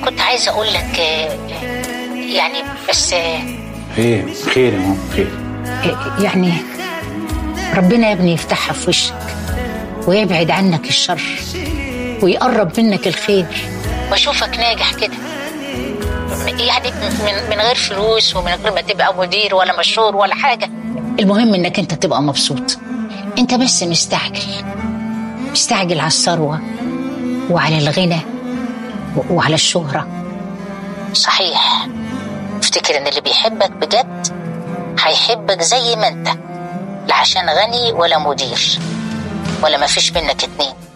كنت عايزه اقول لك آه، يعني بس آه، ايه خير يا ماما خير يعني ربنا يا ابني يفتحها في وشك ويبعد عنك الشر ويقرب منك الخير واشوفك ناجح كده يعني من, من غير فلوس ومن غير ما تبقى مدير ولا مشهور ولا حاجة المهم انك انت تبقى مبسوط انت بس مستعجل مستعجل على الثروة وعلى الغنى و- وعلى الشهرة صحيح افتكر ان اللي بيحبك بجد هيحبك زي ما انت لا عشان غني ولا مدير ولا ما فيش منك اتنين